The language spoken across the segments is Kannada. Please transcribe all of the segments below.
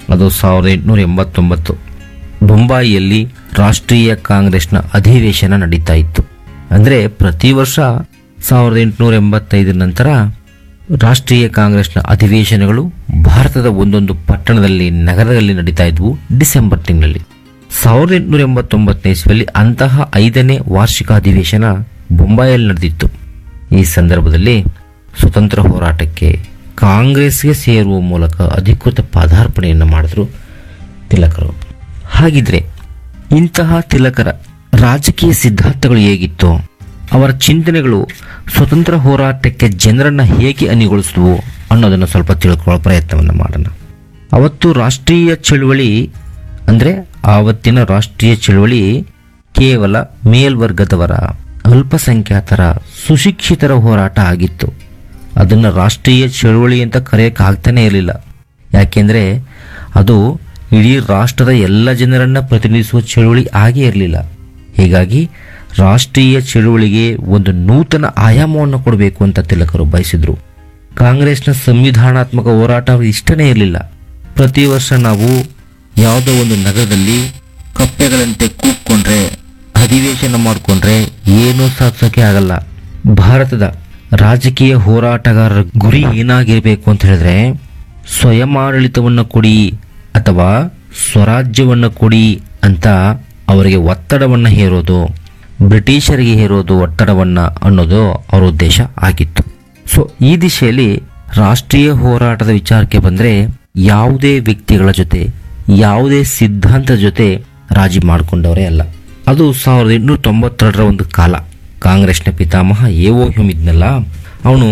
ಅದು ಸಾವಿರದ ಎಂಟುನೂರ ಎಂಬತ್ತೊಂಬತ್ತು ಬೊಂಬಾಯಿಯಲ್ಲಿ ರಾಷ್ಟ್ರೀಯ ಕಾಂಗ್ರೆಸ್ನ ಅಧಿವೇಶನ ನಡೀತಾ ಇತ್ತು ಅಂದರೆ ಪ್ರತಿ ವರ್ಷ ಸಾವಿರದ ಎಂಟುನೂರ ಎಂಬತ್ತೈದರ ನಂತರ ರಾಷ್ಟ್ರೀಯ ಕಾಂಗ್ರೆಸ್ನ ಅಧಿವೇಶನಗಳು ಭಾರತದ ಒಂದೊಂದು ಪಟ್ಟಣದಲ್ಲಿ ನಗರದಲ್ಲಿ ನಡೀತಾ ಇದ್ವು ಡಿಸೆಂಬರ್ ತಿಂಗಳಲ್ಲಿ ಸಾವಿರದ ಎಂಟುನೂರ ಎಂಬತ್ತೊಂಬತ್ತನೇ ಇಸ್ವಿಯಲ್ಲಿ ಅಂತಹ ಐದನೇ ವಾರ್ಷಿಕ ಅಧಿವೇಶನ ಬೊಂಬಾಯಲ್ಲಿ ನಡೆದಿತ್ತು ಈ ಸಂದರ್ಭದಲ್ಲಿ ಸ್ವತಂತ್ರ ಹೋರಾಟಕ್ಕೆ ಕಾಂಗ್ರೆಸ್ಗೆ ಸೇರುವ ಮೂಲಕ ಅಧಿಕೃತ ಪಾದಾರ್ಪಣೆಯನ್ನು ಮಾಡಿದ್ರು ತಿಲಕರು ಹಾಗಿದ್ರೆ ಇಂತಹ ತಿಲಕರ ರಾಜಕೀಯ ಸಿದ್ಧಾಂತಗಳು ಹೇಗಿತ್ತು ಅವರ ಚಿಂತನೆಗಳು ಸ್ವತಂತ್ರ ಹೋರಾಟಕ್ಕೆ ಜನರನ್ನ ಹೇಗೆ ಅನಿಗೊಳಿಸಿದ್ವು ಅನ್ನೋದನ್ನು ಸ್ವಲ್ಪ ತಿಳ್ಕೊಳ್ಳೋ ಪ್ರಯತ್ನವನ್ನು ಮಾಡೋಣ ಅವತ್ತು ರಾಷ್ಟ್ರೀಯ ಚಳುವಳಿ ಅಂದರೆ ಆವತ್ತಿನ ರಾಷ್ಟ್ರೀಯ ಚಳುವಳಿ ಕೇವಲ ಮೇಲ್ವರ್ಗದವರ ಅಲ್ಪಸಂಖ್ಯಾತರ ಸುಶಿಕ್ಷಿತರ ಹೋರಾಟ ಆಗಿತ್ತು ಅದನ್ನು ರಾಷ್ಟ್ರೀಯ ಚಳುವಳಿ ಅಂತ ಕರೆಯಕ್ಕೆ ಆಗ್ತಾನೆ ಇರಲಿಲ್ಲ ಯಾಕೆಂದರೆ ಅದು ಇಡೀ ರಾಷ್ಟ್ರದ ಎಲ್ಲ ಜನರನ್ನ ಪ್ರತಿನಿಧಿಸುವ ಚಳುವಳಿ ಆಗೇ ಇರಲಿಲ್ಲ ಹೀಗಾಗಿ ರಾಷ್ಟ್ರೀಯ ಚಳುವಳಿಗೆ ಒಂದು ನೂತನ ಆಯಾಮವನ್ನು ಕೊಡಬೇಕು ಅಂತ ತಿಲಕರು ಬಯಸಿದ್ರು ಕಾಂಗ್ರೆಸ್ನ ಸಂವಿಧಾನಾತ್ಮಕ ಹೋರಾಟ ಅವ್ರಿಗೆ ಇಷ್ಟನೇ ಇರಲಿಲ್ಲ ಪ್ರತಿ ವರ್ಷ ನಾವು ಯಾವುದೋ ಒಂದು ನಗರದಲ್ಲಿ ಕಪ್ಪೆಗಳಂತೆ ಕೂಗ್ಕೊಂಡ್ರೆ ಅಧಿವೇಶನ ಮಾಡಿಕೊಂಡ್ರೆ ಏನೂ ಸಾಧಿಸೋಕೆ ಆಗಲ್ಲ ಭಾರತದ ರಾಜಕೀಯ ಹೋರಾಟಗಾರರ ಗುರಿ ಏನಾಗಿರಬೇಕು ಅಂತ ಹೇಳಿದ್ರೆ ಸ್ವಯಂ ಆಡಳಿತವನ್ನು ಕೊಡಿ ಅಥವಾ ಸ್ವರಾಜ್ಯವನ್ನು ಕೊಡಿ ಅಂತ ಅವರಿಗೆ ಒತ್ತಡವನ್ನು ಹೇರೋದು ಬ್ರಿಟಿಷರಿಗೆ ಹೇರೋದು ಒತ್ತಡವನ್ನು ಅನ್ನೋದು ಅವರ ಉದ್ದೇಶ ಆಗಿತ್ತು ಸೊ ಈ ದಿಶೆಯಲ್ಲಿ ರಾಷ್ಟ್ರೀಯ ಹೋರಾಟದ ವಿಚಾರಕ್ಕೆ ಬಂದರೆ ಯಾವುದೇ ವ್ಯಕ್ತಿಗಳ ಜೊತೆ ಯಾವುದೇ ಸಿದ್ಧಾಂತದ ಜೊತೆ ರಾಜಿ ಮಾಡಿಕೊಂಡವರೇ ಅಲ್ಲ ಅದು ಸಾವಿರದ ಎಂಟುನೂರ ತೊಂಬತ್ತೆರಡರ ಒಂದು ಕಾಲ ಕಾಂಗ್ರೆಸ್ನ ಪಿತಾಮಹ ಎ ಓ ಹ್ಯೂಮ್ ಇದ್ನಲ್ಲ ಅವನು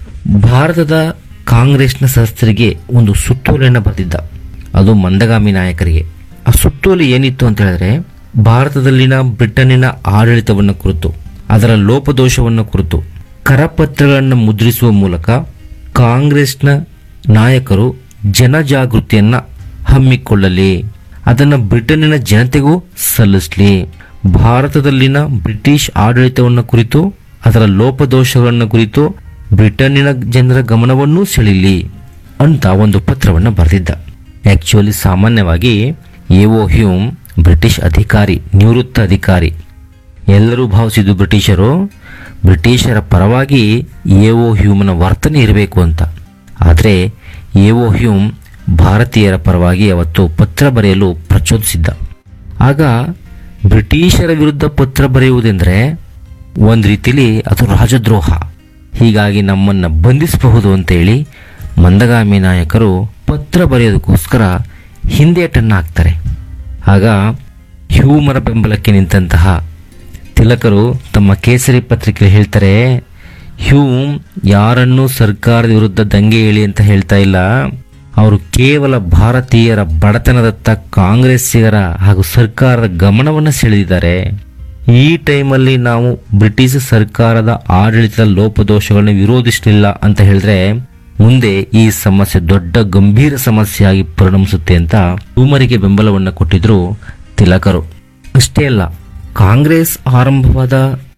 ಭಾರತದ ಕಾಂಗ್ರೆಸ್ನ ಸದಸ್ಯರಿಗೆ ಒಂದು ಸುತ್ತೋಲೆಯನ್ನು ಬರೆದಿದ್ದ ಅದು ಮಂದಗಾಮಿ ನಾಯಕರಿಗೆ ಆ ಸುತ್ತೋಲೆ ಏನಿತ್ತು ಅಂತ ಹೇಳಿದ್ರೆ ಭಾರತದಲ್ಲಿನ ಬ್ರಿಟನ್ನಿನ ಆಡಳಿತವನ್ನು ಕುರಿತು ಅದರ ಲೋಪದೋಷವನ್ನು ಕುರಿತು ಕರಪತ್ರಗಳನ್ನು ಮುದ್ರಿಸುವ ಮೂಲಕ ಕಾಂಗ್ರೆಸ್ನ ನಾಯಕರು ಜನಜಾಗೃತಿಯನ್ನ ಹಮ್ಮಿಕೊಳ್ಳಲಿ ಅದನ್ನು ಬ್ರಿಟನ್ನಿನ ಜನತೆಗೂ ಸಲ್ಲಿಸಲಿ ಭಾರತದಲ್ಲಿನ ಬ್ರಿಟಿಷ್ ಆಡಳಿತವನ್ನು ಕುರಿತು ಅದರ ಲೋಪದೋಷಗಳನ್ನು ಕುರಿತು ಬ್ರಿಟನ್ನಿನ ಜನರ ಗಮನವನ್ನೂ ಸೆಳೀಲಿ ಅಂತ ಒಂದು ಪತ್ರವನ್ನು ಬರೆದಿದ್ದ ಆಕ್ಚುಲಿ ಸಾಮಾನ್ಯವಾಗಿ ಎಒ ಹ್ಯೂಮ್ ಬ್ರಿಟಿಷ್ ಅಧಿಕಾರಿ ನಿವೃತ್ತ ಅಧಿಕಾರಿ ಎಲ್ಲರೂ ಭಾವಿಸಿದ್ದು ಬ್ರಿಟಿಷರು ಬ್ರಿಟಿಷರ ಪರವಾಗಿ ಎಒ ಹ್ಯೂಮ್ನ ವರ್ತನೆ ಇರಬೇಕು ಅಂತ ಆದರೆ ಎಒ ಹ್ಯೂಮ್ ಭಾರತೀಯರ ಪರವಾಗಿ ಅವತ್ತು ಪತ್ರ ಬರೆಯಲು ಪ್ರಚೋದಿಸಿದ್ದ ಆಗ ಬ್ರಿಟಿಷರ ವಿರುದ್ಧ ಪತ್ರ ಬರೆಯುವುದೆಂದರೆ ಒಂದು ರೀತಿಲಿ ಅದು ರಾಜದ್ರೋಹ ಹೀಗಾಗಿ ನಮ್ಮನ್ನು ಬಂಧಿಸಬಹುದು ಅಂತೇಳಿ ಮಂದಗಾಮಿ ನಾಯಕರು ಪತ್ರ ಬರೆಯೋದಕ್ಕೋಸ್ಕರ ಹಿಂದೇಟನ್ನು ಹಾಕ್ತಾರೆ ಆಗ ಹ್ಯೂಮರ ಬೆಂಬಲಕ್ಕೆ ನಿಂತಹ ತಿಲಕರು ತಮ್ಮ ಕೇಸರಿ ಪತ್ರಿಕೆ ಹೇಳ್ತಾರೆ ಹ್ಯೂಮ್ ಯಾರನ್ನೂ ಸರ್ಕಾರದ ವಿರುದ್ಧ ದಂಗೆ ಏಳಿ ಅಂತ ಹೇಳ್ತಾ ಇಲ್ಲ ಅವರು ಕೇವಲ ಭಾರತೀಯರ ಬಡತನದತ್ತ ಕಾಂಗ್ರೆಸ್ಸಿಗರ ಹಾಗೂ ಸರ್ಕಾರದ ಗಮನವನ್ನು ಸೆಳೆದಿದ್ದಾರೆ ಈ ಟೈಮಲ್ಲಿ ನಾವು ಬ್ರಿಟಿಷ್ ಸರ್ಕಾರದ ಆಡಳಿತದ ಲೋಪದೋಷಗಳನ್ನು ವಿರೋಧಿಸಲಿಲ್ಲ ಅಂತ ಹೇಳಿದ್ರೆ ಮುಂದೆ ಈ ಸಮಸ್ಯೆ ದೊಡ್ಡ ಗಂಭೀರ ಸಮಸ್ಯೆಯಾಗಿ ಪರಿಣಮಿಸುತ್ತೆ ಅಂತ ಹ್ಯೂಮರಿಗೆ ಬೆಂಬಲವನ್ನು ಕೊಟ್ಟಿದ್ರು ತಿಲಕರು ಅಷ್ಟೇ ಅಲ್ಲ ಕಾಂಗ್ರೆಸ್ ಆರಂಭವಾದ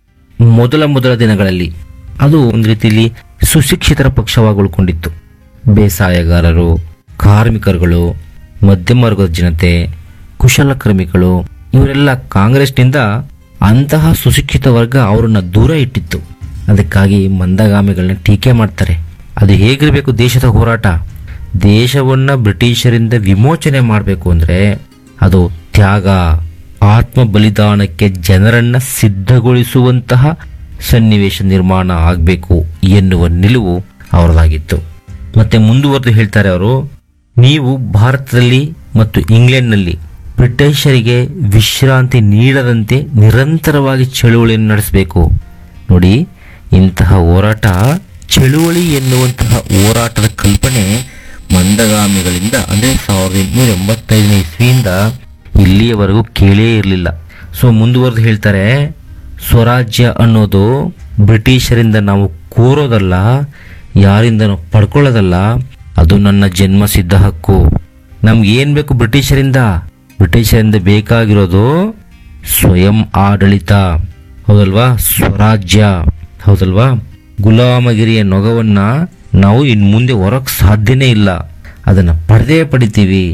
ಮೊದಲ ಮೊದಲ ದಿನಗಳಲ್ಲಿ ಅದು ಒಂದು ರೀತಿಯಲ್ಲಿ ಸುಶಿಕ್ಷಿತರ ಪಕ್ಷವಾಗಿ ಉಳ್ಕೊಂಡಿತ್ತು ಬೇಸಾಯಗಾರರು ಕಾರ್ಮಿಕರುಗಳು ಮಧ್ಯಮ ವರ್ಗದ ಜನತೆ ಕುಶಲಕರ್ಮಿಗಳು ಇವರೆಲ್ಲ ಕಾಂಗ್ರೆಸ್ನಿಂದ ಅಂತಹ ಸುಶಿಕ್ಷಿತ ವರ್ಗ ಅವರನ್ನ ದೂರ ಇಟ್ಟಿತ್ತು ಅದಕ್ಕಾಗಿ ಮಂದಗಾಮಿಗಳನ್ನ ಟೀಕೆ ಮಾಡ್ತಾರೆ ಅದು ಹೇಗಿರಬೇಕು ದೇಶದ ಹೋರಾಟ ದೇಶವನ್ನ ಬ್ರಿಟಿಷರಿಂದ ವಿಮೋಚನೆ ಮಾಡಬೇಕು ಅಂದ್ರೆ ಅದು ತ್ಯಾಗ ಆತ್ಮ ಬಲಿದಾನಕ್ಕೆ ಜನರನ್ನ ಸಿದ್ಧಗೊಳಿಸುವಂತಹ ಸನ್ನಿವೇಶ ನಿರ್ಮಾಣ ಆಗಬೇಕು ಎನ್ನುವ ನಿಲುವು ಅವರದಾಗಿತ್ತು ಮತ್ತೆ ಮುಂದುವರೆದು ಹೇಳ್ತಾರೆ ಅವರು ನೀವು ಭಾರತದಲ್ಲಿ ಮತ್ತು ಇಂಗ್ಲೆಂಡ್ನಲ್ಲಿ ಬ್ರಿಟಿಷರಿಗೆ ವಿಶ್ರಾಂತಿ ನೀಡದಂತೆ ನಿರಂತರವಾಗಿ ಚಳುವಳಿಯನ್ನು ನಡೆಸಬೇಕು ನೋಡಿ ಇಂತಹ ಹೋರಾಟ ಚಳುವಳಿ ಎನ್ನುವಂತಹ ಹೋರಾಟದ ಕಲ್ಪನೆ ಮಂದಗಾಮಿಗಳಿಂದ ಅಂದರೆ ಸಾವಿರದ ಎಂಟುನೂರ ಎಂಬತ್ತೈದನೇ ಇಸ್ವಿಯಿಂದ ಇಲ್ಲಿಯವರೆಗೂ ಕೇಳೇ ಇರಲಿಲ್ಲ ಸೊ ಮುಂದುವರೆದು ಹೇಳ್ತಾರೆ ಸ್ವರಾಜ್ಯ ಅನ್ನೋದು ಬ್ರಿಟಿಷರಿಂದ ನಾವು ಕೋರೋದಲ್ಲ ಯಾರಿಂದನೂ ಪಡ್ಕೊಳ್ಳೋದಲ್ಲ ಅದು ನನ್ನ ಜನ್ಮ ಸಿದ್ಧ ಹಕ್ಕು ನಮ್ಗೆ ಏನ್ ಬೇಕು ಬ್ರಿಟಿಷರಿಂದ ಬ್ರಿಟಿಷರಿಂದ ಬೇಕಾಗಿರೋದು ಸ್ವಯಂ ಆಡಳಿತ ಹೌದಲ್ವಾ ಸ್ವರಾಜ್ಯ ಹೌದಲ್ವಾ ಗುಲಾಮಗಿರಿಯ ನೊಗವನ್ನ ನಾವು ಇನ್ ಮುಂದೆ ಹೊರಕ್ ಸಾಧ್ಯನೇ ಇಲ್ಲ ಅದನ್ನ ಪಡೆದೇ ಪಡಿತೀವಿ